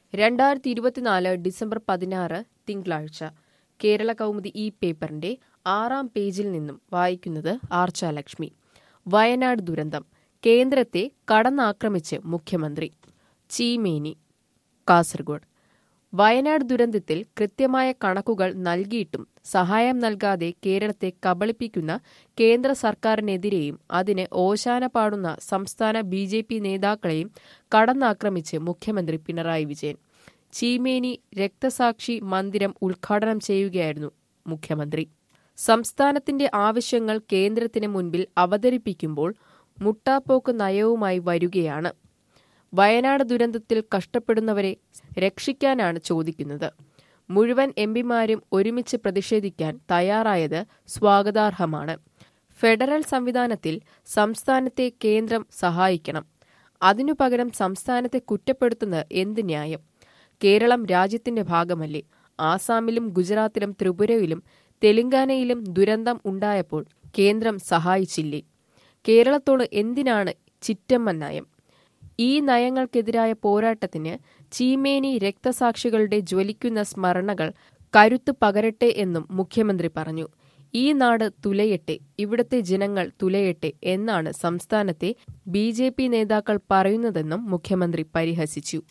രണ്ടായിരത്തി ഇരുപത്തിനാല് ഡിസംബർ പതിനാറ് തിങ്കളാഴ്ച കേരള കൗമുദി ഈ പേപ്പറിന്റെ ആറാം പേജിൽ നിന്നും വായിക്കുന്നത് ആർച്ച ലക്ഷ്മി വയനാട് ദുരന്തം കേന്ദ്രത്തെ കടന്നാക്രമിച്ച് മുഖ്യമന്ത്രി ചീമേനി കാസർഗോഡ് വയനാട് ദുരന്തത്തിൽ കൃത്യമായ കണക്കുകൾ നൽകിയിട്ടും സഹായം നൽകാതെ കേരളത്തെ കബളിപ്പിക്കുന്ന കേന്ദ്ര സർക്കാരിനെതിരെയും അതിന് ഓശാന പാടുന്ന സംസ്ഥാന ബി ജെ പി നേതാക്കളെയും കടന്നാക്രമിച്ച് മുഖ്യമന്ത്രി പിണറായി വിജയൻ ചീമേനി രക്തസാക്ഷി മന്ദിരം ഉദ്ഘാടനം ചെയ്യുകയായിരുന്നു മുഖ്യമന്ത്രി സംസ്ഥാനത്തിന്റെ ആവശ്യങ്ങൾ കേന്ദ്രത്തിന് മുൻപിൽ അവതരിപ്പിക്കുമ്പോൾ മുട്ടാപ്പോക്ക് നയവുമായി വരികയാണ് വയനാട് ദുരന്തത്തിൽ കഷ്ടപ്പെടുന്നവരെ രക്ഷിക്കാനാണ് ചോദിക്കുന്നത് മുഴുവൻ എംപിമാരും ഒരുമിച്ച് പ്രതിഷേധിക്കാൻ തയ്യാറായത് സ്വാഗതാർഹമാണ് ഫെഡറൽ സംവിധാനത്തിൽ സംസ്ഥാനത്തെ കേന്ദ്രം സഹായിക്കണം അതിനു പകരം സംസ്ഥാനത്തെ കുറ്റപ്പെടുത്തുന്നത് എന്ത് ന്യായം കേരളം രാജ്യത്തിന്റെ ഭാഗമല്ലേ ആസാമിലും ഗുജറാത്തിലും ത്രിപുരയിലും തെലങ്കാനയിലും ദുരന്തം ഉണ്ടായപ്പോൾ കേന്ദ്രം സഹായിച്ചില്ലേ കേരളത്തോട് എന്തിനാണ് ചിറ്റമ്മ നയം ഈ നയങ്ങൾക്കെതിരായ പോരാട്ടത്തിന് ചീമേനി രക്തസാക്ഷികളുടെ ജ്വലിക്കുന്ന സ്മരണകൾ കരുത്ത് പകരട്ടെ എന്നും മുഖ്യമന്ത്രി പറഞ്ഞു ഈ നാട് തുലയട്ടെ ഇവിടുത്തെ ജനങ്ങൾ തുലയട്ടെ എന്നാണ് സംസ്ഥാനത്തെ ബി നേതാക്കൾ പറയുന്നതെന്നും മുഖ്യമന്ത്രി പരിഹസിച്ചു